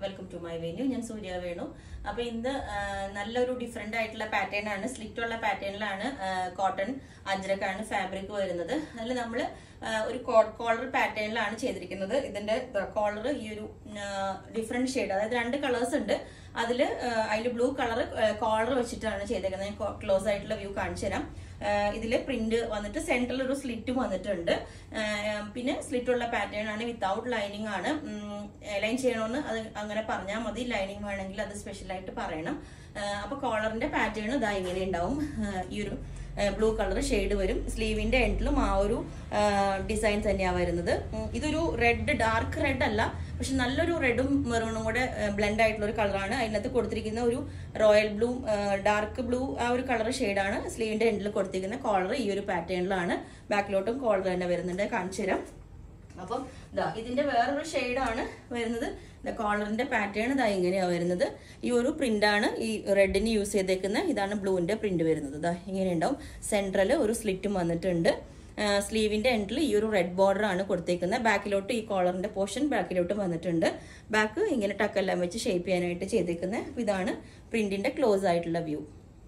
Welcome to my venue ഞാൻ സൂര്യ വേണു അപ്പൊ ഇന്ന് ആ, നല്ലൊരു ഡിഫറെന്റ് ആയിട്ടുള്ള പാറ്റേൺ ആണ് സ്ലിറ്റ് ഉള്ള പാറ്റേണിലാണ് കോട്ടൺ അജ്രക്കാണ് ഫാബ്രിക് വരുന്നത് അതിൽ നമ്മൾ ഒരു കോളർ പാറ്റേണിലാണ് ചെയ്തിരിക്കുന്നത് ഇതിന്റെ കോളർ ഈ ഒരു ഡിഫറെന്റ് ഷെയ്ഡ് അതായത് രണ്ട് കളേഴ്സ് ഉണ്ട് അതിൽ അതിൽ ബ്ലൂ കളർ കോളർ വെച്ചിട്ടാണ് ചെയ്തേക്കുന്നത് ഞാൻ ക്ലോസ് ആയിട്ടുള്ള വ്യൂ കാണിച്ചു തരാം ഇതില് പ്രിന്റ് വന്നിട്ട് സെന്ററിൽ ഒരു സ്ലിറ്റും വന്നിട്ടുണ്ട് ആ, പിന്നെ സ്ലിറ്റ് ഉള്ള പാറ്റേൺ ആണ് വിത്തൗട്ട് ലൈനിങ് ആണ് ലൈൻ ചെയ്യണമെന്ന് അത് അങ്ങനെ പറഞ്ഞാൽ മതി ലൈനിങ് വേണമെങ്കിൽ അത് സ്പെഷ്യൽ ആയിട്ട് പറയണം ആ, അപ്പൊ കോളറിന്റെ പാറ്റേൺ ഇതാ ഇങ്ങനെ ഉണ്ടാവും ആ, ഈ ഒരു ബ്ലൂ കളർ ഷെയ്ഡ് വരും സ്ലീവിന്റെ എൻഡിലും ആ ഒരു ഡിസൈൻ തന്നെയാണ് വരുന്നത് ഉം, ഇതൊരു റെഡ് ഡാർക്ക് റെഡ് അല്ല പക്ഷെ നല്ലൊരു റെഡും മെറൂണും കൂടെ ബ്ലെൻഡ് ആയിട്ടുള്ള ഒരു കളറാണ് അതിനകത്ത് കൊടുത്തിരിക്കുന്ന ഒരു റോയൽ ബ്ലൂ ഡാർക്ക് ബ്ലൂ ആ ഒരു കളർ ഷെയ്ഡാണ് സ്ലീവിന്റെ എൻഡിൽ കൊടുത്തിരിക്കുന്ന കോളർ ഈ ഒരു പാറ്റേണിലാണ് ബാക്കിലോട്ടും കോളർ തന്നെ വരുന്നുണ്ട് കാണിച്ചു തരാം അപ്പം ഇതാ ഇതിന്റെ വേറൊരു ഷെയ്ഡാണ് വരുന്നത് കോളറിന്റെ പാറ്റേൺ ഇതാ ഇങ്ങനെയാ വരുന്നത് ഈ ഒരു പ്രിന്റ് ആണ് ഈ റെഡിന് യൂസ് ചെയ്തേക്കുന്നത് ഇതാണ് ബ്ലൂവിന്റെ പ്രിന്റ് വരുന്നത് ഇതാ ഇങ്ങനെ ഉണ്ടാവും സെൻട്രൽ ഒരു സ്ലിറ്റും വന്നിട്ടുണ്ട് സ്ലീവിന്റെ എൻഡിൽ ഈ ഒരു റെഡ് ബോർഡർ ആണ് കൊടുത്തേക്കുന്നത് ബാക്കിലോട്ട് ഈ കോളറിന്റെ പോർഷൻ ബാക്കിലോട്ട് വന്നിട്ടുണ്ട് ബാക്ക് ഇങ്ങനെ ടക്കെല്ലാം വെച്ച് ഷേപ്പ് ചെയ്യാനായിട്ട് ചെയ്തേക്കുന്നത് ഇതാണ് പ്രിന്റിന്റെ ക്ലോസ് ആയിട്ടുള്ള വ്യൂ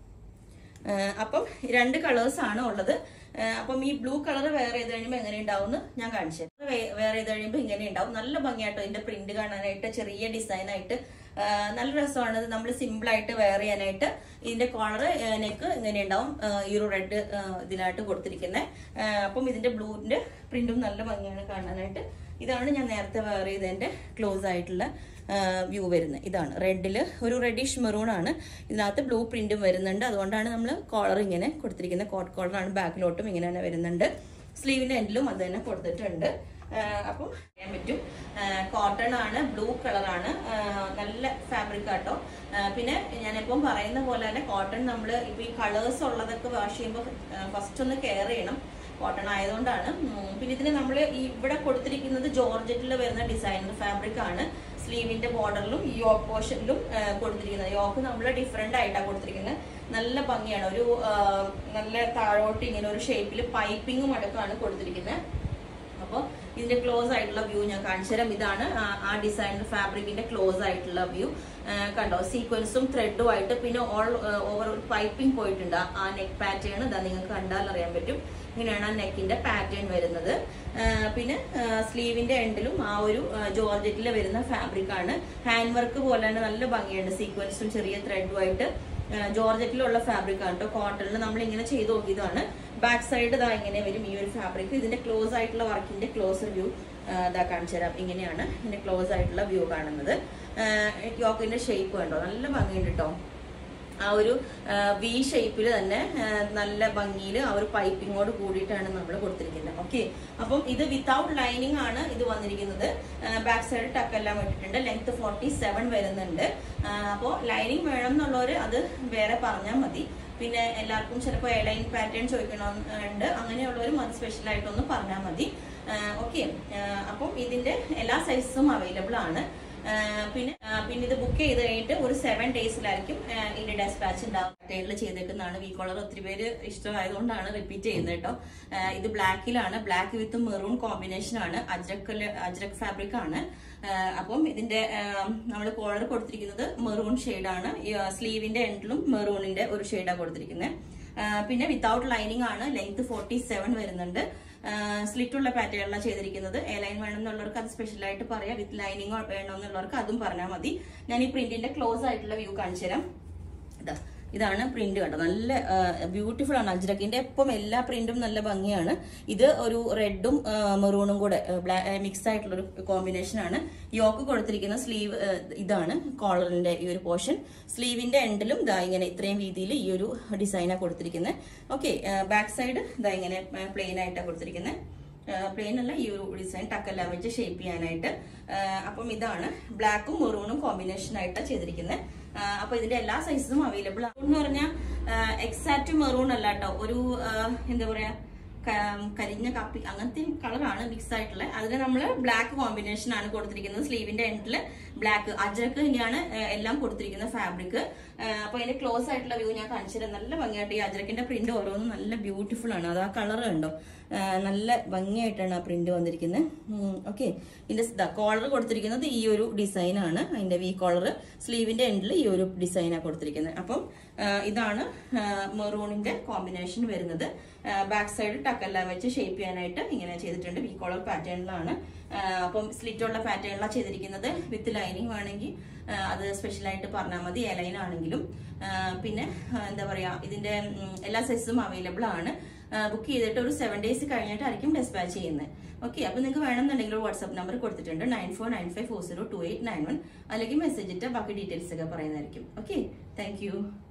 ആഹ് അപ്പം രണ്ട് കളേഴ്സ് ആണ് ഉള്ളത് ആഹ് അപ്പം ഈ ബ്ലൂ കളർ വേറെ ചെയ്ത് കഴിയുമ്പോൾ എങ്ങനെ ഉണ്ടാവും ഞാൻ കാണിച്ചു തരാം. വേ- വേറെ ചെയ്ത് കഴിയുമ്പോൾ ഇങ്ങനെ ഉണ്ടാവും നല്ല ഭംഗിയായിട്ട് ഇതിന്റെ പ്രിന്റ് കാണാനായിട്ട് ചെറിയ ഡിസൈൻ ആയിട്ട് ആഹ് നല്ല രസമാണ് ഇത് നമ്മൾ സിമ്പിൾ ആയിട്ട് വെയർ ചെയ്യാനായിട്ട് ഇതിന്റെ കോളർ നെക്ക് ഇങ്ങനെ ഉണ്ടാവും ആഹ് ഈ ഒരു റെഡ് ഇതിലായിട്ട് കൊടുത്തിരിക്കുന്നത് അപ്പം ഇതിന്റെ ബ്ലൂവിന്റെ പ്രിന്റും നല്ല ഭംഗിയാണ് കാണാനായിട്ട് ഇതാണ് ഞാൻ നേരത്തെ വെയർ ചെയ്തതിന്റെ ക്ലോസ് ആയിട്ടുള്ള വ്യൂ വരുന്നത് ഇതാണ് റെഡിൽ ഒരു റെഡിഷ് മെറൂൺ ആണ് ഇതിനകത്ത് ബ്ലൂ പ്രിന്റും വരുന്നുണ്ട് അതുകൊണ്ടാണ് നമ്മൾ കോളർ ഇങ്ങനെ കൊടുത്തിരിക്കുന്നത് കോട്ട് കോളറാണ് ബാക്കിലോട്ടും ഇങ്ങനെ തന്നെ വരുന്നുണ്ട് സ്ലീവിന്റെ എൻഡിലും അത് തന്നെ കൊടുത്തിട്ടുണ്ട് ആഹ് അപ്പം ചെയ്യാൻ പറ്റും കോട്ടൺ ആണ് ബ്ലൂ കളറാണ് നല്ല ഫാബ്രിക് ആട്ടോ ആഹ് പിന്നെ ഞാനിപ്പം പറയുന്ന പോലെ തന്നെ കോട്ടൺ നമ്മൾ ഇപ്പൊ ഈ കളേഴ്സ് ഉള്ളതൊക്കെ വാഷ് ചെയ്യുമ്പോൾ ഫസ്റ്റ് ഒന്ന് കെയർ ചെയ്യണം കോട്ടൺ ആയതുകൊണ്ടാണ് ഉം, പിന്നെ ഇതിന് നമ്മൾ ഈ ഇവിടെ കൊടുത്തിരിക്കുന്നത് ജോർജറ്റിൽ വരുന്ന ഡിസൈനർ ഫാബ്രിക് ആണ് സ്ലീവിന്റെ ബോർഡറിലും യോക്ക് പോർഷനിലും കൊടുത്തിരിക്കുന്നത് യോക്ക് നമ്മൾ ഡിഫറെന്റ് ആയിട്ടാണ് കൊടുത്തിരിക്കുന്നത് നല്ല ഭംഗിയാണ് ഒരു ആ, നല്ല താഴോട്ട് ഇങ്ങനെ ഒരു ഷേപ്പിൽ പൈപ്പിങ്ങും അടക്കമാണ് കൊടുത്തിരിക്കുന്നത് അപ്പോൾ ഇതിന്റെ ക്ലോസ് ആയിട്ടുള്ള വ്യൂ ഞാൻ കാണിച്ചു തരാം ഇതാണ് ആ- ആ ഡിസൈനർ ഫാബ്രിക്കിന്റെ ക്ലോസ് ആയിട്ടുള്ള വ്യൂ കണ്ടോ സീക്വൻസും ത്രെഡും ആയിട്ട് പിന്നെ ഓൾ ഓവർ പൈപ്പിംഗ് പോയിട്ടുണ്ട് ആ നെക്ക് പാറ്റേൺ ഇതാ നിങ്ങൾക്ക് കണ്ടാൽ അറിയാൻ പറ്റും ഇങ്ങനെയാണ് ആ നെക്കിന്റെ പാറ്റേൺ വരുന്നത് ആ, പിന്നെ സ്ലീവിന്റെ എൻഡിലും ആ ഒരു ജോർജറ്റിൽ വരുന്ന ഫാബ്രിക് ആണ് ഹാൻഡ് വർക്ക് പോലെ തന്നെ നല്ല ഭംഗിയുണ്ട് സീക്വൻസും ചെറിയ ത്രെഡും ആയിട്ട് ജോർജറ്റിലുള്ള ഫാബ്രിക് ആണ് കേട്ടോ കോട്ടണിൽ നമ്മൾ ഇങ്ങനെ ചെയ്ത് നോക്കിയതാണ് ബാക്ക് സൈഡ് ഇതാ ഇങ്ങനെ വരും ഈ ഒരു ഫാബ്രിക് ഇതിന്റെ ക്ലോസ് ആയിട്ടുള്ള വർക്കിന്റെ ക്ലോസർ വ്യൂ ഇതാ കാണിച്ചു തരാം ഇങ്ങനെയാണ് ഇതിന്റെ ക്ലോസ് ആയിട്ടുള്ള വ്യൂ കാണുന്നത് യോക്കിന്റെ ഷേപ്പ് കണ്ടോ നല്ല ഭംഗിയുണ്ട് കേട്ടോ ആ ഒരു വി ഷേപ്പിൽ തന്നെ ആ, നല്ല ഭംഗിയിൽ ആ ഒരു പൈപ്പിങ്ങോട് കൂടിയിട്ടാണ് നമ്മൾ കൊടുത്തിരിക്കുന്നത് ഓക്കെ അപ്പം ഇത് വിത്തൗട്ട് ലൈനിങ് ആണ് ഇത് വന്നിരിക്കുന്നത് ബാക്ക് സൈഡ് ടക്കെല്ലാം ഇട്ടിട്ടുണ്ട് ലെങ്ത് ഫോർട്ടി സെവൻ വരുന്നുണ്ട് അപ്പോൾ ലൈനിങ് വേണം എന്നുള്ളവർ അത് വേറെ പറഞ്ഞാൽ മതി പിന്നെ എല്ലാവർക്കും ചിലപ്പോൾ എയർലൈൻ പാറ്റേൺ ചോദിക്കണമെന്നുണ്ട് അങ്ങനെയുള്ളവരും അത് സ്പെഷ്യൽ ആയിട്ടൊന്ന് പറഞ്ഞാൽ മതി ഓക്കെ അപ്പം ഇതിന്റെ എല്ലാ സൈസും അവൈലബിൾ ആണ് ആ, പിന്നെ ആ, പിന്നെ ഇത് ബുക്ക് ചെയ്ത് കഴിഞ്ഞിട്ട് ഒരു സെവൻ ഡേയ്സിലായിരിക്കും ഇതിന്റെ ഡെസ്പാച്ച് ഉണ്ടാവും ടൈലിൽ ചെയ്തേക്കുന്നതാണ് വി കോളർ ഒത്തിരി പേര് ഇഷ്ടമായതുകൊണ്ടാണ് റിപ്പീറ്റ് ചെയ്യുന്നത് കേട്ടോ ആ, ഇത് ബ്ലാക്കിലാണ് ബ്ലാക്ക് വിത്ത് മെറൂൺ കോമ്പിനേഷൻ ആണ് അജ്രക് അജ്രക് ഫാബ്രിക് ആണ് ആ, അപ്പം ഇതിന്റെ നമ്മൾ കോളർ കൊടുത്തിരിക്കുന്നത് മെറൂൺ ഷെയ്ഡാണ് സ്ലീവിന്റെ എൻഡിലും മെറൂണിന്റെ ഒരു ഷെയ്ഡാണ് കൊടുത്തിരിക്കുന്നത് പിന്നെ വിത്തൗട്ട് ലൈനിങ് ആണ് ലെങ്ത് ഫോർട്ടി സെവൻ വരുന്നുണ്ട് സ്ലിറ്റ് ഉള്ള പാറ്റേണിലാണ് ചെയ്തിരിക്കുന്നത് എ ലൈൻ വേണമെന്നുള്ളവർക്ക് അത് സ്പെഷ്യൽ ആയിട്ട് പറയാം വിത്ത് ലൈനിങ് വേണമെന്നുള്ളവർക്ക് അതും പറഞ്ഞാൽ മതി ഞാൻ ഈ പ്രിന്റിന്റെ ക്ലോസ് ആയിട്ടുള്ള വ്യൂ കാണിച്ചു തരാം ഇതാ ഇതാണ് പ്രിന്റ് കണ്ടോ നല്ല ബ്യൂട്ടിഫുൾ ആണ് അജ്രക്കിന്റെ എപ്പം എല്ലാ പ്രിന്റും നല്ല ഭംഗിയാണ് ഇത് ഒരു റെഡും മെറൂണും കൂടെ മിക്സ് ആയിട്ടുള്ള ഒരു കോമ്പിനേഷൻ ആണ് യോക്ക് കൊടുത്തിരിക്കുന്ന സ്ലീവ് ഇതാണ് കോളറിന്റെ ഈ ഒരു പോർഷൻ സ്ലീവിന്റെ എൻഡിലും ഇതാ ഇങ്ങനെ ഇത്രയും രീതിയിൽ ഈ ഒരു ഡിസൈനാണ് കൊടുത്തിരിക്കുന്നത് ഓക്കെ ബാക്ക് സൈഡ് ഇതാ ഇങ്ങനെ പ്ലെയിൻ ആയിട്ടാണ് കൊടുത്തിരിക്കുന്നത് പ്ലെയിൻ അല്ല ഈ ഒരു ഡിസൈൻ ടക്കെല്ലാം വെച്ച് ഷേപ്പ് ചെയ്യാനായിട്ട് ആ, അപ്പം ഇതാണ് ബ്ലാക്കും മെറൂണും കോമ്പിനേഷൻ ആയിട്ടാണ് ചെയ്തിരിക്കുന്നത് അപ്പൊ ഇതിന്റെ എല്ലാ സൈസും അവൈലബിൾ ആണ് എന്ന് പറഞ്ഞാൽ എക്സാക്ട് മെറൂൺ അല്ല കേട്ടോ ഒരു ആ, എന്താ പറയാ ക- കരിഞ്ഞ കാപ്പി അങ്ങനത്തെ കളറാണ് മിക്സ് ആയിട്ടുള്ള അതിന് നമ്മൾ ബ്ലാക്ക് കോമ്പിനേഷൻ ആണ് കൊടുത്തിരിക്കുന്നത് സ്ലീവിന്റെ എൻഡിൽ ബ്ലാക്ക് അജരക്ക് തന്നെയാണ് ഏഹ്, എല്ലാം കൊടുത്തിരിക്കുന്ന ഫാബ്രിക് അപ്പൊ അതിന്റെ ക്ലോസ് ആയിട്ടുള്ള വ്യൂ ഞാൻ കാണിച്ചുതരാം നല്ല ഭംഗിയായിട്ട് ഈ അജരക്കിന്റെ പ്രിന്റ് ഓരോന്നും നല്ല ബ്യൂട്ടിഫുൾ ആണ് അത് ആ കളർ ഉണ്ടോ നല്ല ഭംഗിയായിട്ടാണ് ആ പ്രിന്റ് വന്നിരിക്കുന്നത് ഓക്കെ ഇതിന്റെ കോളർ കൊടുത്തിരിക്കുന്നത് ഈ ഒരു ഡിസൈൻ ആണ് അതിന്റെ വി കോളർ സ്ലീവിന്റെ എൻഡിൽ ഈ ഒരു ഡിസൈനാണ് കൊടുത്തിരിക്കുന്നത് അപ്പം ആ, ഇതാണ് മെറൂണിന്റെ കോമ്പിനേഷൻ വരുന്നത് ബാക്ക് സൈഡ് ടക്കെല്ലാം വെച്ച് ഷേപ്പ് ചെയ്യാനായിട്ട് ഇങ്ങനെ ചെയ്തിട്ടുണ്ട് വി കോളർ പാറ്റേണിലാണ് അപ്പം സ്ലിറ്റ് ഉള്ള പാറ്റേണിലാണ് ചെയ്തിരിക്കുന്നത് വിത്ത് ലൈനിങ് വേണമെങ്കിൽ ആ, അത് സ്പെഷ്യലായിട്ട് പറഞ്ഞാൽ മതി എ ലൈൻ ആണെങ്കിലും ആ, പിന്നെ ആ, എന്താ പറയാ ഇതിന്റെ ഉം, എല്ലാ സൈസും അവൈലബിൾ ആണ് ബുക്ക് ചെയ്തിട്ട് ഒരു സെവൻ ഡേയ്സ് കഴിഞ്ഞിട്ടായിരിക്കും ഡെസ്പാച്ച് ചെയ്യുന്നത് ഓക്കെ അപ്പൊ നിങ്ങൾക്ക് വേണമെന്നുണ്ടെങ്കിൽ ഒരു വാട്സ്ആപ്പ് നമ്പർ കൊടുത്തിട്ടുണ്ട് nine four nine five four zero two eight nine one അല്ലെങ്കിൽ മെസ്സേജ് ഇട്ട് ബാക്കി ഡീറ്റെയിൽസ് ഒക്കെ പറയുന്നതായിരിക്കും ഓക്കെ താങ്ക് യു